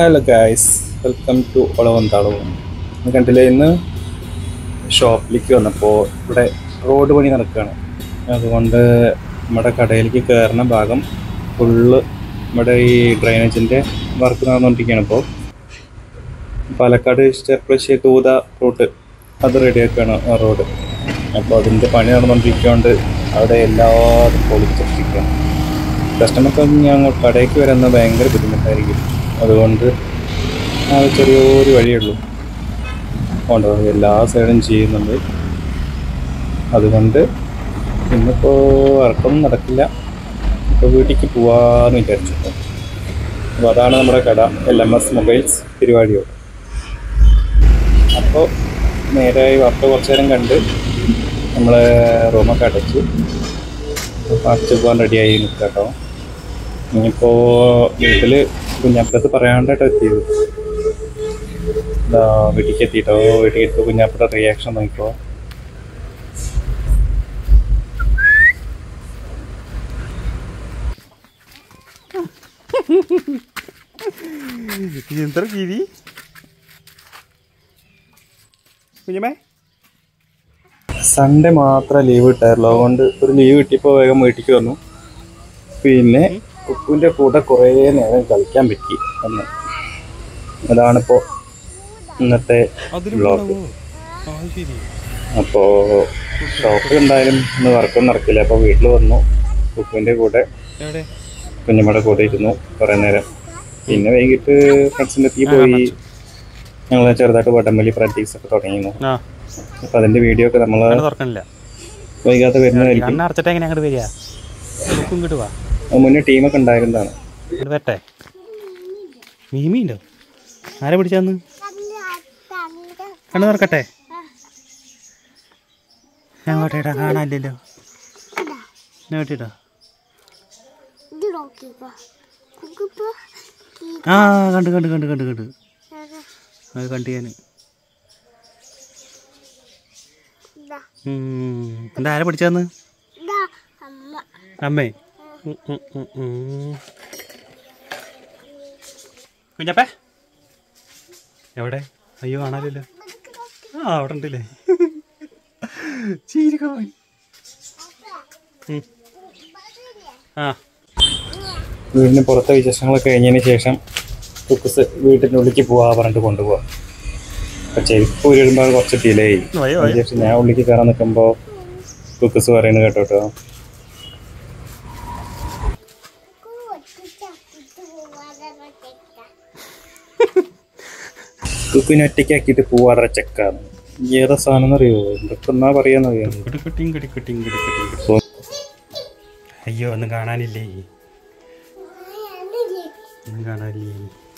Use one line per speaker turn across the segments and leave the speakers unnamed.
Hello guys welcome to ഒളവന്താളവും കണ്ടില്ലേ ഇന്ന് ഷോപ്പിലേക്ക് വന്നപ്പോൾ ഇവിടെ റോഡ് പണി നടക്കുകയാണ് അതുകൊണ്ട് നമ്മുടെ കടയിലേക്ക് കയറുന്ന ഭാഗം ഫുള്ള് നമ്മുടെ ഈ ഡ്രൈനേജിൻ്റെ വർക്ക് നടന്നുകൊണ്ടിരിക്കുകയാണ് ഇപ്പോൾ പാലക്കാട് ചെർപ്പളശ്ശേരി തൂത റൂട്ട് അത് റെഡിയാക്കുകയാണ് ആ റോഡ് അപ്പോൾ അതിൻ്റെ പണി നടന്നുകൊണ്ടിരിക്കുകയുണ്ട് അവിടെ എല്ലാവരും പൊളിച്ചിട്ടിരിക്കുകയാണ് കസ്റ്റമർക്ക് ഞങ്ങൾ കടയ്ക്ക് വരുന്ന ഭയങ്കര ബുദ്ധിമുട്ടായിരിക്കും അതുകൊണ്ട് ആ ചെറിയൊരു വഴിയുള്ളൂ ഉണ്ടോ എല്ലാ സൈഡും ചെയ്യുന്നുണ്ട് അതുകൊണ്ട് ഇന്നിപ്പോൾ വർക്കൊന്നും നടക്കില്ല ഇപ്പോൾ വീട്ടിലേക്ക് പോവാന്ന് വിചാരിച്ചു അപ്പോൾ അതാണ് നമ്മുടെ കട എൽ എം എസ് മൊബൈൽസ് പരിപാടിയോ അപ്പോൾ നേരെ വാർത്ത കുറച്ച് നേരം കണ്ട് നമ്മൾ റൂമൊക്കെ അടച്ചു അടച്ചു പോകാൻ റെഡിയായി നിൽക്കാം കേട്ടോ ഇനിയിപ്പോൾ വീട്ടിൽ കുഞ്ഞാപ്പത്ത് പറയാണ്ടായിട്ട് എത്തിയത് ഇതാ വീട്ടിലേക്ക് എത്തിയിട്ടോ വീട്ടിലേക്ക് എത്തിയപ്പോൾ കുഞ്ഞാപ്പയുടെ റിയാക്ഷൻ നോക്കിക്കോ
എന്താ കിരി കുഞ്ഞമ്മേ
സൺഡേ മാത്രമേ ലീവ് കിട്ടാറുള്ളൂ അതുകൊണ്ട് ഒരു ലീവ് കിട്ടിയപ്പോൾ വേഗം വീട്ടിലേക്ക് വന്നു പിന്നെ കുക്കുവിൻ്റെ കൂടെ കുറേ നേരം കളിക്കാൻ പറ്റി ഒന്ന് അതാണിപ്പോൾ ഇന്നത്തെ വ്ളോഗ്
ആ ശരി
അപ്പോൾ ഷോപ്പിൽ എന്തായാലും ഇന്ന് വർക്കൊന്നും നടക്കില്ല അപ്പോൾ വീട്ടിൽ വന്നു കുക്കുവിൻ്റെ കൂടെ
എവിടെ
കുഞ്ഞമ്മയുടെ കൂടെ ഇരുന്നു കുറേ നേരം പിന്നെ വൈകിട്ട് ഫ്രണ്ട്സിൻ്റെ എത്തി പോയി ഞങ്ങൾ ചെറുതായിട്ട് വടംവലി പ്രാക്ടീസ് ഒക്കെ തുടങ്ങിയിരുന്നു
ആ
അപ്പോൾ അതിൻ്റെ വീഡിയോ ഒക്കെ നമ്മൾ
കണ്ണ് തുറക്കണില്ല
വൈകാതെ വരുന്നതായിരിക്കും
കണ്ണ് അടച്ചിട്ട് എങ്ങനെ അങ്ങോട്ട് വരിക ബുക്കും ഇങ്ങോട്ട് വാ
അത് മുന്നേ ടീമൊക്കെ ഉണ്ടായിരുന്നതാണ്
ഇങ്ങോട്ട് വരട്ടെ മീമി ഉണ്ടോ ആരെ പിടിച്ചാന്ന് കണ്ണ് തുറക്കട്ടെ എങ്ങോട്ടേടാ കാണാനില്ലല്ലോ എങ്ങോട്ടേടാ
ഇത് നോക്കിക്കോ കുക്കിപ്പോ
ആ കണ്ട് കണ്ട് കണ്ട് കണ്ട് കണ്ട് അത് കണ്ട് ഞാൻ
ഇതാ
എന്താ ആരെ പിടിച്ചാന്ന്
ഇതാ അമ്മ
അമ്മേ ഉം, ഉം, ഉം, ഉം. കുഞ്ഞപ്പേ എവിടെ അയ്യോ കാണാനില്ലല്ലോ ആ അവിടെ ഉണ്ടല്ലേ ചീരിക്ക പോയി ഉം. ആ
വീടിന് പുറത്തെ വിശേഷങ്ങളൊക്കെ കഴിഞ്ഞതിന് ശേഷം കുക്കുസ് വീട്ടിൻ്റെ ഉള്ളിലേക്ക് പോവാ പറഞ്ഞിട്ട് കൊണ്ടുപോവാം അപ്പം ചെരുപ്പ് ഊരിടുമ്പോൾ കുറച്ച് ഡിലേ ആയി
വയ്യ, വയ്യ.
അതിനുശേഷം ഞാൻ ഉള്ളിലേക്ക് കയറാൻ നിൽക്കുമ്പോൾ കുക്കുസ് പറയുന്നത് കേട്ടോ കേട്ടോ കുക്കിനെ ഒറ്റയ്ക്കാക്കിയിട്ട് പോവാറ ചെക്കാണ് ഏതാ സാധനം എന്നറിയോ എന്തൊക്കെ എന്നാ പറയാന്നറിയാം
കിടുക്കിട്ടിങ് കിടുക്കിട്ടിങ് കിടുക്കിട്ടിങ്. അയ്യോ ഒന്നും കാണാനില്ലേ ഒന്നും കാണാനില്ലേ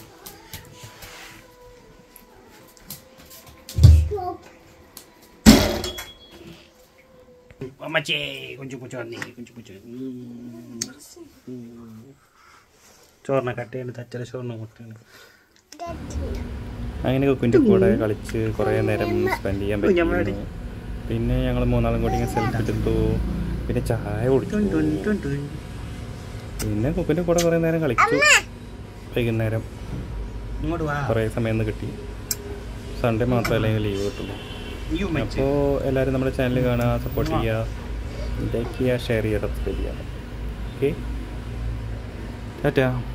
അമ്മച്ചേ കുഞ്ചു കുഞ്ചു വന്നേ കുഞ്ചു കുഞ്ചു ചോറിനെ കട്ടയാണ് തച്ചല ചോറിനെ മുട്ടാണ്
അങ്ങനെ കുക്കിൻ്റെ കൂടെ കളിച്ച് കുറേ നേരം സ്പെൻഡ് ചെയ്യാൻ പറ്റി പിന്നെ ഞങ്ങൾ മൂന്നാളും കൂടി ഇങ്ങനെ സെൽഫി എടുത്തു പിന്നെ ചായ കുടിച്ചു പിന്നെ കുക്കിൻ്റെ കൂടെ കുറേ നേരം കളിച്ചു വൈകുന്നേരം
ഇങ്ങോട്ട് വാ
കുറേ സമയം ഒന്ന് കിട്ടി സൺഡേ മാത്രമല്ല ലീവ് കിട്ടുള്ളൂ
അയ്യോ മച്ചേ
അപ്പോൾ എല്ലാവരും നമ്മുടെ ചാനൽ കാണുക സപ്പോർട്ട് ചെയ്യുക ലൈക്ക് ചെയ്യുക ഷെയർ ചെയ്യുക സബ്സ്ക്രൈബ് ചെയ്യുക ഓക്കെ ടാറ്റാ